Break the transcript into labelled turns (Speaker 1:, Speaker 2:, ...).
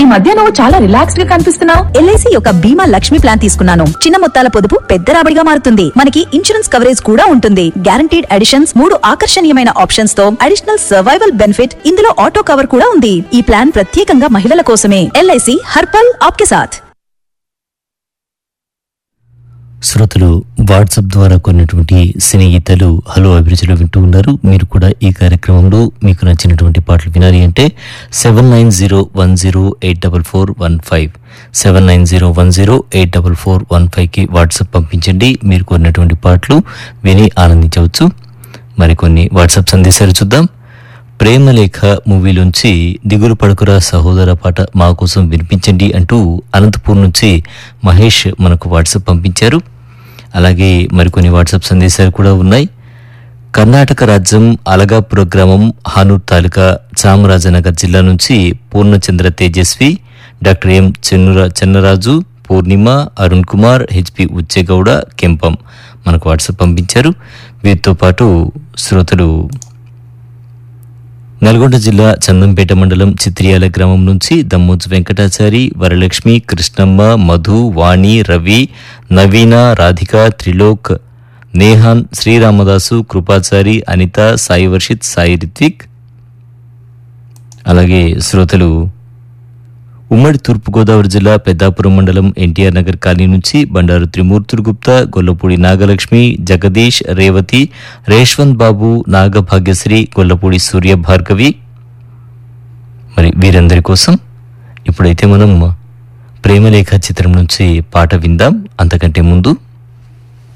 Speaker 1: మధ్య నువ్వు చాలా రిలాక్స్డ్ గా కనిపిస్తున్నావు
Speaker 2: ఎల్ఐసి యొక్క బీమా లక్ష్మి ప్లాన్ తీసుకున్నాను చిన్న మొత్తాల పొదుపు పెద్ద రాబడిగా మారుతుంది మనకి ఇన్సూరెన్స్ కవరేజ్ కూడా ఉంటుంది గ్యారంటీడ్ అడిషన్స్ మూడు ఆకర్షణీయమైన ఆప్షన్స్ తో అడిషనల్ సర్వైవల్ బెనిఫిట్ ఇందులో ఆటో కవర్ కూడా ఉంది ఈ ప్లాన్ ప్రత్యేకంగా మహిళల కోసమే ఎల్ఐసి హర్పల్ ఆప్కే సాథ్
Speaker 3: శ్రోతలు వాట్సాప్ ద్వారా కొన్నటువంటి సినీ గీతాలు హలో అభిరుచిలో వింటూ ఉన్నారు మీరు కూడా ఈ కార్యక్రమంలో మీకు నచ్చినటువంటి పాటలు వినాలి అంటే seven nine zero one zero eight double four one five seven nine zero one zero eight double four one ఫైవ్కి వాట్సాప్ పంపించండి మీరు కొన్నటువంటి పాటలు విని ఆనందించవచ్చు మరికొన్ని వాట్సాప్ సందేశాలు చూద్దాం ప్రేమలేఖ మూవీలోంచి దిగులు పడుకురా సహోదర పాట మా కోసం వినిపించండి అంటూ అనంతపూర్ నుంచి మహేష్ మనకు వాట్సాప్ పంపించారు అలాగే మరికొన్ని వాట్సాప్ సందేశాలు కూడా ఉన్నాయి కర్ణాటక రాజ్యం అలగాపుర గ్రామం హానూర్ తాలూకా చామరాజనగర్ జిల్లా నుంచి పూర్ణచంద్ర తేజస్వి డాక్టర్ ఎం చెన్నురా చెన్నరాజు పూర్ణిమ అరుణ్ కుమార్ హెచ్పి ఉచ్చేగౌడ కెంపం మనకు వాట్సాప్ పంపించారు వీరితో పాటు శ్రోతలు నల్గొండ జిల్లా చందంపేట మండలం చిత్రియాల గ్రామం నుంచి దమ్మోజు వెంకటాచారి వరలక్ష్మి కృష్ణమ్మ మధు వాణి రవి నవీన రాధిక త్రిలోక్ నేహాన్ శ్రీరామదాసు కృపాచారి అనిత సాయి వర్షిత్ సాయి రిత్విక్ అలాగే శ్రోతలు ఉమ్మడి తూర్పుగోదావరి జిల్లా పెద్దాపురం మండలం ఎన్టీఆర్ నగర్ కాలనీ నుంచి బండారు త్రిమూర్తులు గుప్తా గొల్లపూడి నాగలక్ష్మి జగదీష్ రేవతి రేష్వంత్ బాబు నాగభాగ్యశ్రీ గొల్లపూడి సూర్య భార్గవి మరి వీరందరి కోసం ఇప్పుడైతే మనం ప్రేమలేఖ చిత్రం నుంచి పాట విందాం అంతకంటే ముందు